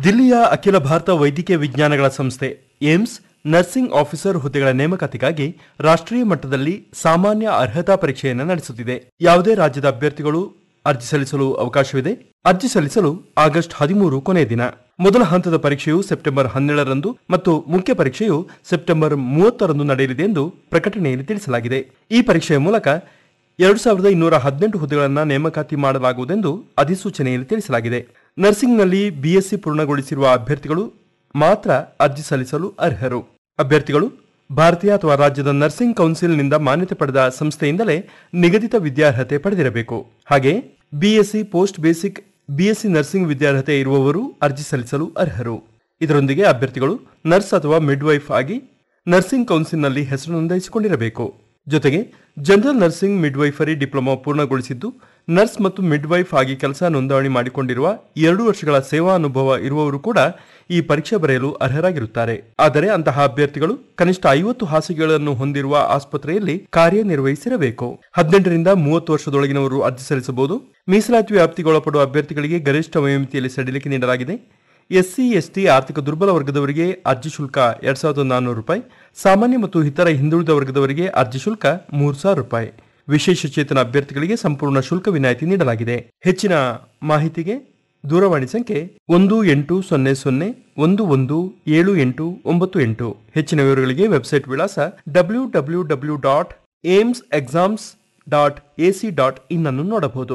ದಿಲ್ಲಿಯ ಅಖಿಲ ಭಾರತ ವೈದ್ಯಕೀಯ ವಿಜ್ಞಾನಗಳ ಸಂಸ್ಥೆ ಏಮ್ಸ್ ನರ್ಸಿಂಗ್ ಆಫೀಸರ್ ಹುದ್ದೆಗಳ ನೇಮಕಾತಿಗಾಗಿ ರಾಷ್ಟ್ರೀಯ ಮಟ್ಟದಲ್ಲಿ ಸಾಮಾನ್ಯ ಅರ್ಹತಾ ಪರೀಕ್ಷೆಯನ್ನು ನಡೆಸುತ್ತಿದೆ ಯಾವುದೇ ರಾಜ್ಯದ ಅಭ್ಯರ್ಥಿಗಳು ಅರ್ಜಿ ಸಲ್ಲಿಸಲು ಅವಕಾಶವಿದೆ ಅರ್ಜಿ ಸಲ್ಲಿಸಲು ಆಗಸ್ಟ್ ಹದಿಮೂರು ಕೊನೆಯ ದಿನ ಮೊದಲ ಹಂತದ ಪರೀಕ್ಷೆಯು ಸೆಪ್ಟೆಂಬರ್ ಹನ್ನೆರಡರಂದು ಮತ್ತು ಮುಖ್ಯ ಪರೀಕ್ಷೆಯು ಸೆಪ್ಟೆಂಬರ್ ಮೂವತ್ತರಂದು ನಡೆಯಲಿದೆ ಎಂದು ಪ್ರಕಟಣೆಯಲ್ಲಿ ತಿಳಿಸಲಾಗಿದೆ ಈ ಪರೀಕ್ಷೆಯ ಮೂಲಕ ಎರಡು ಸಾವಿರದ ಇನ್ನೂರ ಹದಿನೆಂಟು ಹುದ್ದೆಗಳನ್ನು ನೇಮಕಾತಿ ಮಾಡಲಾಗುವುದೆಂದು ಅಧಿಸೂಚನೆಯಲ್ಲಿ ತಿಳಿಸಲಾಗಿದೆ ನರ್ಸಿಂಗ್ನಲ್ಲಿ ಬಿಎಸ್ಸಿ ಪೂರ್ಣಗೊಳಿಸಿರುವ ಅಭ್ಯರ್ಥಿಗಳು ಮಾತ್ರ ಅರ್ಜಿ ಸಲ್ಲಿಸಲು ಅರ್ಹರು ಅಭ್ಯರ್ಥಿಗಳು ಭಾರತೀಯ ಅಥವಾ ರಾಜ್ಯದ ನರ್ಸಿಂಗ್ ಕೌನ್ಸಿಲ್ನಿಂದ ಮಾನ್ಯತೆ ಪಡೆದ ಸಂಸ್ಥೆಯಿಂದಲೇ ನಿಗದಿತ ವಿದ್ಯಾರ್ಹತೆ ಪಡೆದಿರಬೇಕು ಹಾಗೆ BSc post basic BSc nursing ವಿದ್ಯಾರ್ಹತೆ ಇರುವವರು ಅರ್ಜಿ ಸಲ್ಲಿಸಲು ಅರ್ಹರು ಇದರೊಂದಿಗೆ ಅಭ್ಯರ್ಥಿಗಳು ನರ್ಸ್ ಅಥವಾ ಮಿಡ್ವೈಫ್ ಆಗಿ ನರ್ಸಿಂಗ್ ಕೌನ್ಸಿಲ್ನಲ್ಲಿ ಹೆಸರು ನೋಂದಾಯಿಸಿಕೊಂಡಿರಬೇಕು ಜೊತೆಗೆ ಜನರಲ್ ನರ್ಸಿಂಗ್ ಮಿಡ್ವೈಫರಿ ಡಿಪ್ಲೊಮಾ ಪೂರ್ಣಗೊಳಿಸಿದ್ದು ನರ್ಸ್ ಮತ್ತು ಮಿಡ್ವೈಫ್ ಆಗಿ ಕೆಲಸ ನೋಂದಣಿ ಮಾಡಿಕೊಂಡಿರುವ ಎರಡು ವರ್ಷಗಳ ಸೇವಾ ಅನುಭವ ಇರುವವರು ಕೂಡ ಈ ಪರೀಕ್ಷೆ ಬರೆಯಲು ಅರ್ಹರಾಗಿರುತ್ತಾರೆ ಆದರೆ ಅಂತಹ ಅಭ್ಯರ್ಥಿಗಳು ಕನಿಷ್ಠ ಐವತ್ತು ಹಾಸಿಗೆಗಳನ್ನು ಹೊಂದಿರುವ ಆಸ್ಪತ್ರೆಯಲ್ಲಿ ಕಾರ್ಯನಿರ್ವಹಿಸಿರಬೇಕು ಹದಿನೆಂಟರಿಂದ ಮೂವತ್ತು ವರ್ಷದೊಳಗಿನವರು ಅರ್ಜಿ ಸಲ್ಲಿಸಬಹುದು ಮೀಸಲಾತಿ ವ್ಯಾಪ್ತಿಗೆ ಒಳಪಡುವ ಅಭ್ಯರ್ಥಿಗಳಿಗೆ ಗರಿಷ್ಠ ವಯೋಮಿತಿಯಲ್ಲಿ ಸಡಿಲಿಕೆ ನೀಡಲಾಗಿದೆ ಎಸ್ಸಿ ಎಸ್ಟಿ ಆರ್ಥಿಕ ದುರ್ಬಲ ವರ್ಗದವರಿಗೆ ಅರ್ಜಿ ಶುಲ್ಕ ಎರಡ್ ಸಾವಿರದ ನಾನ್ನೂರು ರೂಪಾಯಿ ಸಾಮಾನ್ಯ ಮತ್ತು ಇತರ ಹಿಂದುಳಿದ ವರ್ಗದವರಿಗೆ ಅರ್ಜಿ ಶುಲ್ಕ ಮೂರು ಸಾವಿರ ರೂಪಾಯಿ ವಿಶೇಷ ಚೇತನ ಅಭ್ಯರ್ಥಿಗಳಿಗೆ ಸಂಪೂರ್ಣ ಶುಲ್ಕ ವಿನಾಯಿತಿ ನೀಡಲಾಗಿದೆ ಹೆಚ್ಚಿನ ಮಾಹಿತಿಗೆ ದೂರವಾಣಿ ಸಂಖ್ಯೆ ಒಂದು ಎಂಟು ಸೊನ್ನೆ ಸೊನ್ನೆ ಒಂದು ಒಂದು ಏಳು ಎಂಟು ಒಂಬತ್ತು ಎಂಟು ಹೆಚ್ಚಿನ ವಿವರಗಳಿಗೆ ವೆಬ್ಸೈಟ್ ವಿಳಾಸ W W W dot AIIMS exams dot ac dot in ಅನ್ನು ನೋಡಬಹುದು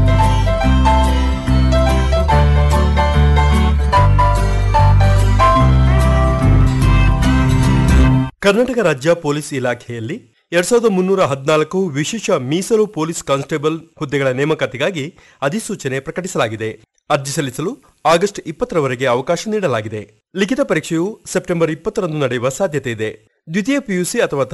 ಕರ್ನಾಟಕ ರಾಜ್ಯ ಪೊಲೀಸ್ ಇಲಾಖೆಯಲ್ಲಿ ಎರಡ್ ಸಾವಿರದ ಮುನ್ನೂರ ಹದಿನಾಲ್ಕು ವಿಶೇಷ ಮೀಸಲು ಪೊಲೀಸ್ ಕಾನ್ಸ್ಟೇಬಲ್ ಹುದ್ದೆಗಳ ನೇಮಕಾತಿಗಾಗಿ ಅಧಿಸೂಚನೆ ಪ್ರಕಟಿಸಲಾಗಿದೆ ಅರ್ಜಿ ಸಲ್ಲಿಸಲು ಆಗಸ್ಟ್ ಇಪ್ಪತ್ತರವರೆಗೆ ಅವಕಾಶ ನೀಡಲಾಗಿದೆ ಲಿಖಿತ ಪರೀಕ್ಷೆಯು ಸೆಪ್ಟೆಂಬರ್ ಇಪ್ಪತ್ತರಂದು ನಡೆಯುವ ಸಾಧ್ಯತೆ ಇದೆ ದ್ವಿತೀಯ ಪಿಯುಸಿ ಅಥವಾ